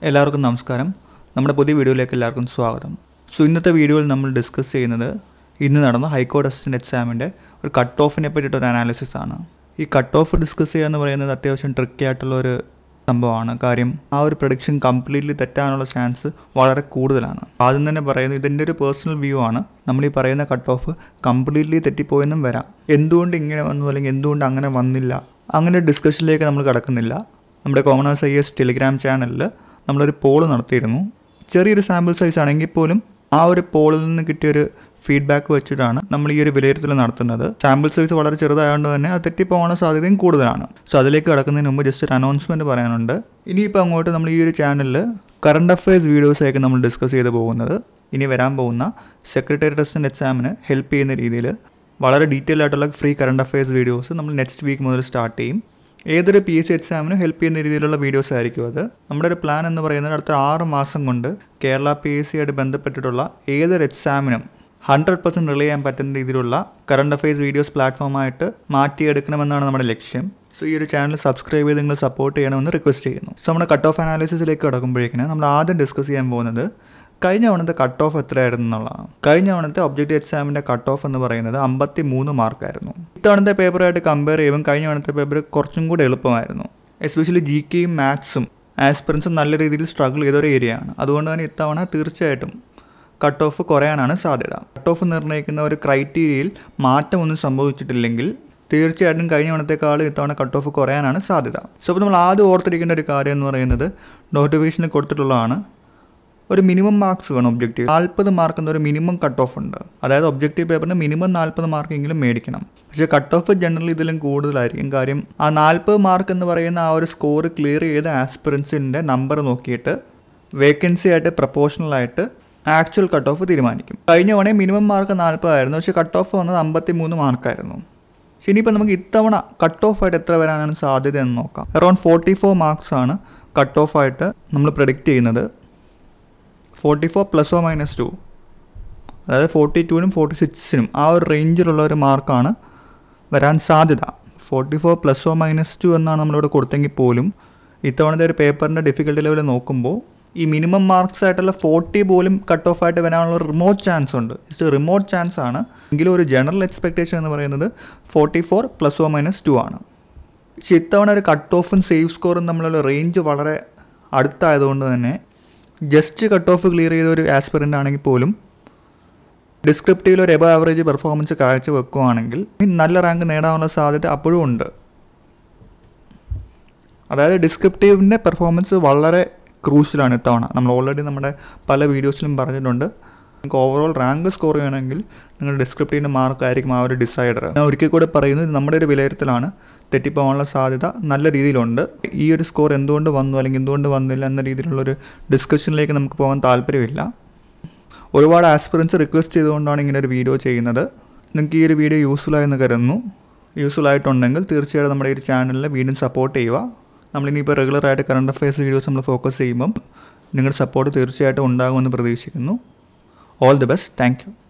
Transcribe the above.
എല്ലാവർക്കും നമസ്കാരം നമ്മുടെ പുതിയ വീഡിയോയിലേക്ക് എല്ലാവർക്കും സ്വാഗതം സോ ഇന്നത്തെ വീഡിയോയിൽ നമ്മൾ ഡിസ്കസ് ചെയ്യുന്നത് ഇന്ന് നടന്ന ഹൈക്കോടതി അസിസ്റ്റൻറ്റ് എക്സാമിൻ്റെ ഒരു കട്ട് ഓഫിനെ പറ്റിയിട്ട് ഒരു അനാലിസിസ് ആണ് ഈ കട്ട് ഓഫ് ഡിസ്കസ് ചെയ്യുക എന്ന് പറയുന്നത് അത്യാവശ്യം ട്രിക്കി ആയിട്ടുള്ള ഒരു സംഭവമാണ് കാര്യം ആ ഒരു പ്രൊഡിക്ഷൻ കംപ്ലീറ്റ്ലി തെറ്റാനുള്ള ചാൻസ് വളരെ കൂടുതലാണ് ആദ്യം തന്നെ പറയുന്നത് ഇതിൻ്റെ ഒരു പേഴ്സണൽ വ്യൂ ആണ് നമ്മൾ ഈ പറയുന്ന കട്ട് ഓഫ് കംപ്ലീറ്റ്ലി തെറ്റിപ്പോയെന്നും വരാം എന്തുകൊണ്ട് ഇങ്ങനെ വന്നു അല്ലെങ്കിൽ എന്തുകൊണ്ട് അങ്ങനെ വന്നില്ല അങ്ങനെ ഡിസ്കഷനിലേക്ക് നമ്മൾ കിടക്കുന്നില്ല നമ്മുടെ കോമണേഴ്സ് ഐ എസ് ടെലിഗ്രാം ചാനലിൽ നമ്മളൊരു പോൾ നടത്തിയിരുന്നു ചെറിയൊരു സാമ്പിൾ സൈസ് ആണെങ്കിൽ പോലും ആ ഒരു പോളിൽ നിന്ന് കിട്ടിയൊരു ഫീഡ്ബാക്ക് വെച്ചിട്ടാണ് നമ്മൾ ഈ ഒരു വിലയിരുത്തൽ നടത്തുന്നത് സാമ്പിൾ സൈസ് വളരെ ചെറുതായതുകൊണ്ട് തന്നെ അത് തെറ്റിപ്പോകാനുള്ള സാധ്യതയും കൂടുതലാണ് സോ അതിലേക്ക് കിടക്കുന്നതിന് മുമ്പ് ജസ്റ്റ് ഒരു അനൗൺസ്മെൻറ്റ് പറയാനുണ്ട് ഇനിയിപ്പോൾ അങ്ങോട്ട് നമ്മൾ ഈ ഒരു ചാനലിൽ കറണ്ട് അഫയേഴ്സ് വീഡിയോസ് ആയിരിക്കും നമ്മൾ ഡിസ്കസ് ചെയ്ത് പോകുന്നത് ഇനി വരാൻ പോകുന്ന സെക്രട്ടറി അസിസ്റ്റൻറ്റ് എക്സാമിന് ഹെൽപ്പ് ചെയ്യുന്ന രീതിയിൽ വളരെ ഡീറ്റെയിൽ ആയിട്ടുള്ള ഫ്രീ കറണ്ട് അഫയേഴ്സ് വീഡിയോസ് നമ്മൾ നെക്സ്റ്റ് വീക്ക് മുതൽ സ്റ്റാർട്ട് ചെയ്യും ഏതൊരു പി എസ് സി എക്സാമിനും ഹെൽപ്പ് ചെയ്യുന്ന രീതിയിലുള്ള വീഡിയോസ് ആയിരിക്കും അത് നമ്മുടെ ഒരു പ്ലാൻ എന്ന് പറയുന്നത് അടുത്ത ആറ് മാസം കൊണ്ട് കേരള പി എസ് സി ആയിട്ട് ബന്ധപ്പെട്ടിട്ടുള്ള ഏതൊരു എക്സാമിനും ഹൺഡ്രഡ് പെർസെൻറ്റ് റിലേ ചെയ്യാൻ പറ്റുന്ന രീതിയിലുള്ള കറണ്ട് അഫയേഴ്സ് വീഡിയോസ് പ്ലാറ്റ്ഫോമായിട്ട് മാറ്റിയെടുക്കണമെന്നാണ് നമ്മുടെ ലക്ഷ്യം സോ ഈ ഒരു ചാനൽ സബ്സ്ക്രൈബ് ചെയ്ത് നിങ്ങൾ സപ്പോർട്ട് ചെയ്യണമെന്ന് റിക്വസ്റ്റ് ചെയ്യുന്നു സോ നമ്മുടെ കട്ട് ഓഫ് അനാലിസിസിലേക്ക് കിടക്കുമ്പോഴേക്കിന് നമ്മൾ ആദ്യം ഡിസ്കസ് ചെയ്യാൻ പോകുന്നത് കഴിഞ്ഞ തവണത്തെ കട്ട് ഓഫ് എത്രയായിരുന്നു എന്നുള്ളതാണ് കഴിഞ്ഞ തവണത്തെ ഒബ്ജക്റ്റീവ് എക്സാമിൻ്റെ കട്ട് ഓഫ് എന്ന് പറയുന്നത് അമ്പത്തി മൂന്ന് മാർക്കായിരുന്നു ഇത്തവണത്തെ പേപ്പറായിട്ട് കമ്പയർ ചെയ്യുമ്പോൾ കഴിഞ്ഞ തവണത്തെ പേപ്പർ കുറച്ചും കൂടി എളുപ്പമായിരുന്നു എസ്പെഷ്യലി ജി കെയും മാത്സും ആസ്പിറൻസും നല്ല രീതിയിൽ സ്ട്രഗിൾ ചെയ്ത ഒരു ഏരിയ ആണ് അതുകൊണ്ട് തന്നെ ഇത്തവണ തീർച്ചയായിട്ടും കട്ട് ഓഫ് കുറയാനാണ് സാധ്യത കട്ട് ഓഫ് നിർണ്ണയിക്കുന്ന ഒരു ക്രൈറ്റീരിയയിൽ മാറ്റമൊന്നും സംഭവിച്ചിട്ടില്ലെങ്കിൽ തീർച്ചയായിട്ടും കഴിഞ്ഞ തവണത്തെക്കാളും ഇത്തവണ കട്ട് ഓഫ് കുറയാനാണ് സാധ്യത സോ അപ്പോൾ നമ്മൾ ആദ്യം ഓർത്തിരിക്കേണ്ട ഒരു കാര്യം എന്ന് പറയുന്നത് നോട്ടിഫിക്കേഷനിൽ കൊടുത്തിട്ടുള്ളതാണ് ഒരു മിനിമം മാർക്സ് വേണം ഒബ്ജക്റ്റീവ് നാൽപ്പത് മാർക്ക് എന്നൊരു മിനിമം കട്ട് ഓഫ് ഉണ്ട് അതായത് ഒബ്ജക്റ്റീവ് പേപ്പറിന് മിനിമം നാൽപ്പത് മാർക്കെങ്കിലും മേടിക്കണം പക്ഷേ കട്ട് ഓഫ് ജനറലി ഇതിലും കൂടുതലായിരിക്കും കാര്യം ആ നാൽപ്പത് മാർക്ക് എന്ന് പറയുന്ന ആ ഒരു സ്കോർ ക്ലിയർ ചെയ്ത ആസ്പിറൻസിൻ്റെ നമ്പർ നോക്കിയിട്ട് വേക്കൻസി ആയിട്ട് പ്രപ്പോർഷണൽ ആയിട്ട് ആക്ച്വൽ കട്ട് ഓഫ് തീരുമാനിക്കും കഴിഞ്ഞ തവണ മിനിമം മാർക്ക് നാൽപ്പതായിരുന്നു പക്ഷേ കട്ട് ഓഫ് വന്നത് അമ്പത്തി മൂന്ന് മാർക്കായിരുന്നു പക്ഷേ ഇനിയിപ്പോൾ നമുക്ക് ഇത്തവണ കട്ട് ഓഫ് ആയിട്ട് എത്ര വരാനാണ് സാധ്യത എന്ന് നോക്കാം അറൗണ്ട് ഫോർട്ടി ഫോർ മാർക്സ് ആണ് കട്ട് ഓഫ് ആയിട്ട് നമ്മൾ പ്രഡിക്റ്റ് ചെയ്യുന്നത് forty four plus or minus two അതായത് ഫോർട്ടി ടുവിനും ഫോർട്ടി സിക്സിനും ആ ഒരു റേഞ്ചിലുള്ള ഒരു മാർക്കാണ് വരാൻ സാധ്യത forty four plus or minus two എന്നാണ് നമ്മളിവിടെ കൊടുത്തെങ്കിൽ പോലും ഇത്തവണത്തെ ഒരു പേപ്പറിൻ്റെ ഡിഫിക്കൽട്ടി ലെവൽ നോക്കുമ്പോൾ ഈ മിനിമം മാർക്സ് ആയിട്ടുള്ള ഫോർട്ടി പോലും കട്ട് ഓഫ് ആയിട്ട് വരാനുള്ള റിമോട്ട് ചാൻസ് ഉണ്ട് ഇറ്റ്സ് റിമോട്ട് ചാൻസ് ആണ് എങ്കിലും ഒരു ജനറൽ എക്സ്പെക്ടേഷൻ എന്ന് പറയുന്നത് forty four plus or minus two ആണ് പക്ഷേ ഇത്തവണ ഒരു കട്ട് ഓഫും സേഫ് സ്കോറും തമ്മിലുള്ള റേഞ്ച് വളരെ അടുത്തായതുകൊണ്ട് തന്നെ ജസ്റ്റ് കട്ട് ഓഫ് ക്ലിയർ ചെയ്ത ഒരു ആസ്പിറൻ്റ് ആണെങ്കിൽ പോലും ഡിസ്ക്രിപ്റ്റീവിൽ ഒരു എബോ ആവറേജ് പെർഫോമൻസ് കാഴ്ച വെക്കുകയാണെങ്കിൽ നല്ല റാങ്ക് നേടാനുള്ള സാധ്യത അപ്പോഴും ഉണ്ട് അതായത് ഡിസ്ക്രിപ്റ്റീവിൻ്റെ പെർഫോമൻസ് വളരെ ക്രൂഷ്യലാണ് ഇത്തവണ നമ്മൾ ഓൾറെഡി നമ്മുടെ പല വീഡിയോസിലും പറഞ്ഞിട്ടുണ്ട് നിങ്ങൾക്ക് ഓവറോൾ റാങ്ക് സ്കോർ ചെയ്യണമെങ്കിൽ നിങ്ങൾ ഡിസ്ക്രിപ്റ്റീവിൻ്റെ മാർക്ക് ആയിരിക്കും ആ ഒരു ഡിസൈഡർ ഞാൻ ഒരിക്കൽ കൂടെ പറയുന്നത് ഇത് നമ്മുടെ ഒരു വിലയിരുത്തലാണ് തെറ്റിപ്പോകാനുള്ള സാധ്യത നല്ല രീതിയിലുണ്ട് ഈ ഒരു സ്കോർ എന്തുകൊണ്ട് വന്നു അല്ലെങ്കിൽ എന്തുകൊണ്ട് വന്നില്ല എന്ന രീതിയിലുള്ളൊരു ഡിസ്കഷനിലേക്ക് നമുക്ക് പോകാൻ താല്പര്യമില്ല ഒരുപാട് ആസ്പിറൻസ് റിക്വസ്റ്റ് ചെയ്തുകൊണ്ടാണ് ഇങ്ങനെ ഒരു വീഡിയോ ചെയ്യുന്നത് നിങ്ങൾക്ക് ഈ ഒരു വീഡിയോ യൂസ്ഫുൾ ആയെന്ന് കരുതുന്നു യൂസ്ഫുൾ ആയിട്ടുണ്ടെങ്കിൽ തീർച്ചയായിട്ടും നമ്മുടെ ഈ ചാനലിൽ വീണ്ടും സപ്പോർട്ട് ചെയ്യുക നമ്മളിനിയിപ്പോൾ റെഗുലറായിട്ട് കറണ്ട് അഫയേഴ്സ് വീഡിയോസ് നമ്മൾ ഫോക്കസ് ചെയ്യുമ്പം നിങ്ങളുടെ സപ്പോർട്ട് തീർച്ചയായിട്ടും ഉണ്ടാകുമെന്ന് പ്രതീക്ഷിക്കുന്നു all the best thank U